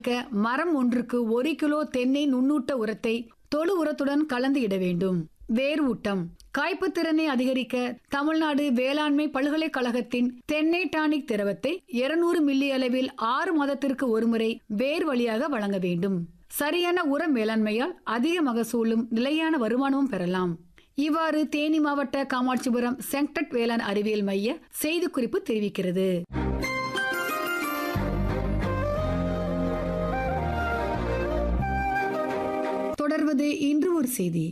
மரம் ஒன்றுக்கு ஒரு கிலோ தென்னை நுண்ணூட்ட உரத்தை தொழு உரத்துடன் கலந்து இட வேண்டும் வேர் ஊட்டம் காய்ப்புத் திறனை அதிகரிக்க தமிழ்நாடு வேளாண்மை பல்கலைக்கழகத்தின் தென்னை டானிக் திரவத்தை 200 மில்லி அளவில் ஆறு மாதத்திற்கு ஒருமுறை வேர் வழியாக வழங்க வேண்டும் சரியான உர மேலாண்மையால் அதிக மகசூலும் நிலையான வருமானமும் பெறலாம் இவ்வாறு தேனி மாவட்ட காமாட்சிபுரம் செங்டட் வேளாண் அறிவியல் மைய செய்திக்குறிப்பு தெரிவிக்கிறது தொடர்வது இன்று ஒரு செய்தி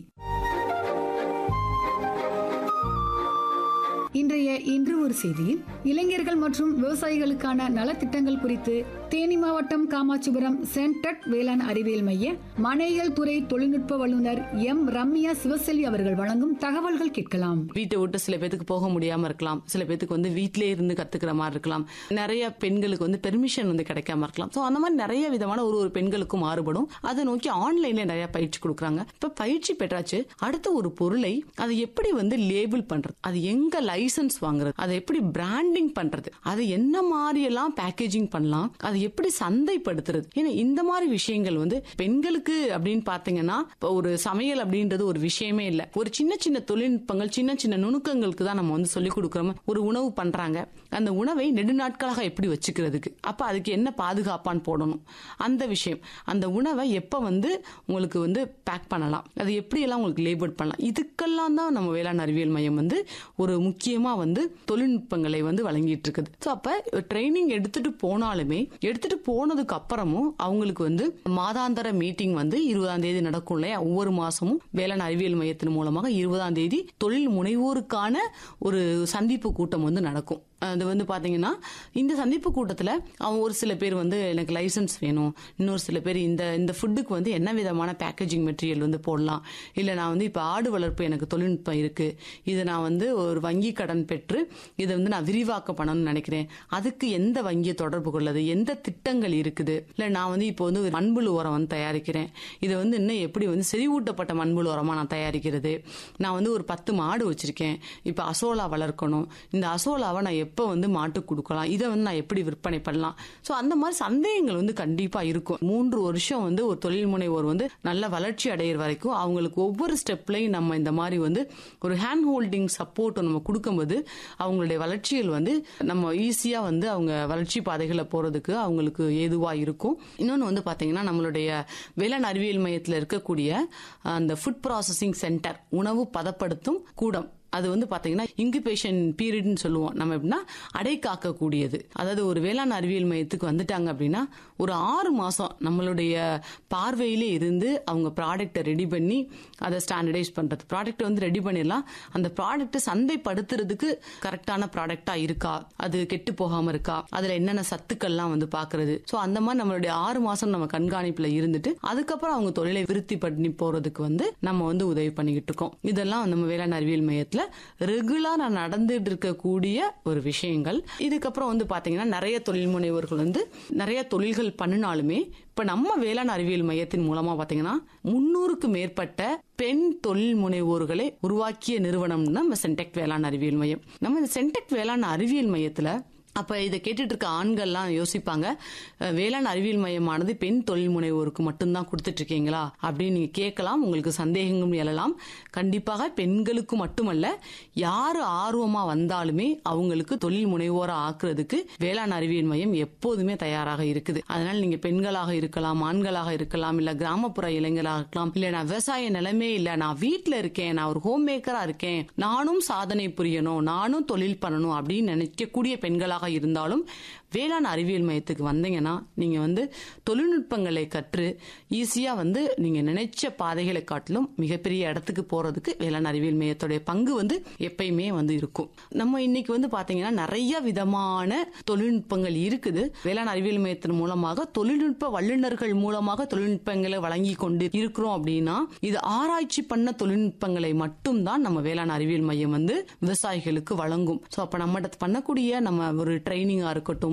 இன்றைய இன்று ஒரு செய்தியில் இளைஞர்கள் மற்றும் விவசாயிகளுக்கான நலத்திட்டங்கள் குறித்து தேனி மாவட்டம் காமாட்சிபுரம் சென்டட் வேளாண் அறிவியல் மைய மனையியல் துறை தொழில்நுட்ப வல்லுநர் எம் ரம்யா சிவசெல்வி அவர்கள் வழங்கும் தகவல்கள் கேட்கலாம் வீட்டை விட்டு சில பேத்துக்கு போக முடியாம இருக்கலாம் சில பேத்துக்கு வந்து வீட்டிலே இருந்து கத்துக்கிற மாதிரி இருக்கலாம் நிறைய பெண்களுக்கு வந்து பெர்மிஷன் வந்து கிடைக்காம இருக்கலாம் சோ அந்த மாதிரி நிறைய விதமான ஒரு ஒரு பெண்களுக்கும் மாறுபடும் அதை நோக்கி ஆன்லைன்ல நிறைய பயிற்சி கொடுக்குறாங்க இப்ப பயிற்சி பெற்றாச்சு அடுத்த ஒரு பொருளை அதை எப்படி வந்து லேபிள் பண்றது அது எங்க லைசன்ஸ் வாங்குறது அதை எப்படி பிராண்டிங் பண்றது அது என்ன மாதிரி எல்லாம் பேக்கேஜிங் பண்ணலாம் அதை எப்படி சந்தைப்படுத்துறது ஏன்னா இந்த மாதிரி விஷயங்கள் வந்து பெண்களுக்கு அப்படின்னு பாத்தீங்கன்னா இப்ப ஒரு சமையல் அப்படின்றது ஒரு விஷயமே இல்ல ஒரு சின்ன சின்ன தொழில்நுட்பங்கள் சின்ன சின்ன நுணுக்கங்களுக்கு தான் நம்ம வந்து சொல்லி கொடுக்குறோம் ஒரு உணவு பண்றாங்க அந்த உணவை நெடுநாட்களாக எப்படி வச்சுக்கிறதுக்கு அப்ப அதுக்கு என்ன பாதுகாப்பான் போடணும் அந்த விஷயம் அந்த உணவை எப்ப வந்து உங்களுக்கு வந்து பேக் பண்ணலாம் அது எப்படி எல்லாம் உங்களுக்கு லேபிள் பண்ணலாம் இதுக்கெல்லாம் தான் நம்ம வேளாண் அறிவியல் மையம் வந்து ஒரு முக்கியமா வந்து தொழில்நுட்பங்களை வந்து வழங்கிட்டு இருக்குது ஸோ அப்ப ட்ரைனிங் எடுத்துட்டு போனாலுமே எடுத்துட்டு போனதுக்கு அப்புறமும் அவங்களுக்கு வந்து மாதாந்திர மீட்டிங் வந்து இருபதாம் தேதி நடக்கும் இல்லையா ஒவ்வொரு மாசமும் வேளாண் அறிவியல் மையத்தின் மூலமாக இருபதாம் தேதி தொழில் முனைவோருக்கான ஒரு சந்திப்பு கூட்டம் வந்து நடக்கும் அது வந்து பாத்தீங்கன்னா இந்த சந்திப்பு கூட்டத்துல அவங்க ஒரு சில பேர் வந்து எனக்கு லைசன்ஸ் வேணும் இன்னொரு சில பேர் இந்த இந்த ஃபுட்டுக்கு வந்து என்ன விதமான பேக்கேஜிங் மெட்டீரியல் வந்து போடலாம் இல்ல நான் வந்து இப்ப ஆடு வளர்ப்பு எனக்கு தொழில்நுட்பம் இருக்கு இதை நான் வந்து ஒரு வங்கி கடன் பெற்று இதை வந்து நான் விரிவாக்க பண்ணணும்னு நினைக்கிறேன் அதுக்கு எந்த வங்கியை தொடர்பு கொள்ளது எந்த திட்டங்கள் இருக்குது இல்ல நான் வந்து இப்போ வந்து ஒரு மண்புழு உரம் வந்து தயாரிக்கிறேன் இதை வந்து இன்னும் எப்படி வந்து செறிவூட்டப்பட்ட மண்புழு உரமா நான் தயாரிக்கிறது நான் வந்து ஒரு பத்து மாடு வச்சிருக்கேன் இப்ப அசோலா வளர்க்கணும் இந்த அசோலாவை நான் எப்போ வந்து மாட்டுக்கு கொடுக்கலாம் இதை வந்து நான் எப்படி விற்பனை பண்ணலாம் ஸோ அந்த மாதிரி சந்தேகங்கள் வந்து கண்டிப்பா இருக்கும் மூன்று வருஷம் வந்து ஒரு தொழில் முனைவோர் வந்து நல்ல வளர்ச்சி அடையிற வரைக்கும் அவங்களுக்கு ஒவ்வொரு ஸ்டெப்லையும் நம்ம இந்த மாதிரி வந்து ஒரு ஹேண்ட் ஹோல்டிங் சப்போர்ட் நம்ம கொடுக்கும்போது அவங்களுடைய வளர்ச்சிகள் வந்து நம்ம ஈஸியா வந்து அவங்க வளர்ச்சி பாதைகளை போறதுக்கு அவங்களுக்கு ஏதுவா இருக்கும் இன்னொன்று வந்து பாத்தீங்கன்னா நம்மளுடைய வேளாண் அறிவியல் மையத்தில் இருக்கக்கூடிய அந்த ஃபுட் ப்ராசஸிங் சென்டர் உணவு பதப்படுத்தும் கூடம் அது வந்து பாத்தீங்கன்னா இன்குபேஷன் பீரியட்னு சொல்லுவோம் நம்ம எப்படின்னா அடை காக்கக்கூடியது அதாவது ஒரு வேளாண் அறிவியல் மையத்துக்கு வந்துட்டாங்க அப்படின்னா ஒரு ஆறு மாசம் நம்மளுடைய பார்வையிலே இருந்து அவங்க ப்ராடக்ட்டை ரெடி பண்ணி அதை ஸ்டாண்டர்டைஸ் பண்றது ப்ராடக்ட் வந்து ரெடி பண்ணிடலாம் அந்த ப்ராடக்ட்டை சந்தைப்படுத்துறதுக்கு கரெக்டான ப்ராடக்டா இருக்கா அது கெட்டு போகாம இருக்கா அதுல என்னென்ன சத்துக்கள்லாம் வந்து பாக்குறது ஸோ அந்த மாதிரி நம்மளுடைய ஆறு மாசம் நம்ம கண்காணிப்புல இருந்துட்டு அதுக்கப்புறம் அவங்க தொழிலை விருத்தி பண்ணி போறதுக்கு வந்து நம்ம வந்து உதவி பண்ணிக்கிட்டு இருக்கோம் இதெல்லாம் நம்ம வேளாண் அறிவியல் மையத்துல ரெகுலரா நடந்துட்டு இருக்கக்கூடிய ஒரு விஷயங்கள் இதுக்கப்புறம் வந்து பாத்தீங்கன்னா நிறைய தொழில் முனைவோர்கள் வந்து நிறைய தொழில்கள் பண்ணினாலுமே இப்ப நம்ம வேளாண் அறிவியல் மையத்தின் மூலமா பாத்தீங்கன்னா முன்னூறுக்கு மேற்பட்ட பெண் தொழில் முனைவோர்களை உருவாக்கிய நிறுவனம் நம்ம சென்டெக் வேளாண் அறிவியல் மையம் நம்ம இந்த சென்டெக் வேளாண் அறிவியல் மையத்துல அப்ப இதை கேட்டுட்டு இருக்க ஆண்கள்லாம் யோசிப்பாங்க அஹ், வேளாண் அறிவியல் மையமானது பெண் தொழில் முனைவோருக்கு மட்டும்தான் கொடுத்துட்டு இருக்கீங்களா அப்படின்னு நீங்க கேட்கலாம் உங்களுக்கு சந்தேகங்களும் எழலாம் கண்டிப்பாக பெண்களுக்கு மட்டுமல்ல யாரு ஆர்வமா வந்தாலுமே அவங்களுக்கு தொழில் முனைவோரா ஆக்குறதுக்கு வேளாண் அறிவியல் மையம் எப்போதுமே தயாராக இருக்குது அதனால நீங்க பெண்களாக இருக்கலாம் ஆண்களாக இருக்கலாம் இல்ல கிராமப்புற இளைஞராக இருக்கலாம் இல்ல நான் விவசாய நிலைமே இல்ல நான் வீட்ல இருக்கேன் நான் ஒரு ஹோம் மேக்கரா இருக்கேன் நானும் சாதனை புரியணும் நானும் தொழில் பண்ணணும் அப்படின்னு நினைக்கக்கூடிய பெண்களாக இருந்தாலும் வேளாண் அறிவியல் மையத்துக்கு வந்தீங்கன்னா நீங்க வந்து தொழில்நுட்பங்களை கற்று ஈஸியா வந்து நீங்க நினைச்ச பாதைகளை காட்டிலும் மிகப்பெரிய இடத்துக்கு போறதுக்கு வேளாண் அறிவியல் மையத்துடைய பங்கு வந்து எப்பயுமே வந்து இருக்கும் நம்ம இன்னைக்கு வந்து பாத்தீங்கன்னா நிறைய விதமான தொழில்நுட்பங்கள் இருக்குது வேளாண் அறிவியல் மையத்தின் மூலமாக தொழில்நுட்ப வல்லுநர்கள் மூலமாக தொழில்நுட்பங்களை வழங்கி கொண்டு இருக்கிறோம் அப்படின்னா இது ஆராய்ச்சி பண்ண தொழில்நுட்பங்களை மட்டும்தான் நம்ம வேளாண் அறிவியல் மையம் வந்து விவசாயிகளுக்கு வழங்கும் சோ அப்ப நம்ம பண்ணக்கூடிய நம்ம ஒரு ட்ரைனிங்கா இருக்கட்டும்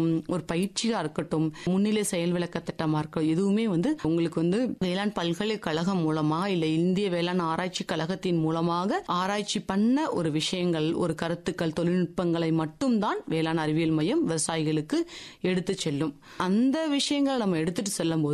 இருக்கட்டும் ஒரு பயிற்சியா இருக்கட்டும் முன்னிலை செயல் விளக்க திட்டமா இருக்கட்டும் எதுவுமே வந்து உங்களுக்கு வந்து வேளாண் பல்கலைக்கழகம் மூலமா இல்ல இந்திய வேளாண் ஆராய்ச்சி கழகத்தின் மூலமாக ஆராய்ச்சி பண்ண ஒரு விஷயங்கள் ஒரு கருத்துக்கள் தொழில்நுட்பங்களை மட்டும்தான் வேளாண் அறிவியல் மையம் விவசாயிகளுக்கு எடுத்து செல்லும் அந்த விஷயங்களை நம்ம எடுத்துட்டு செல்லும் போது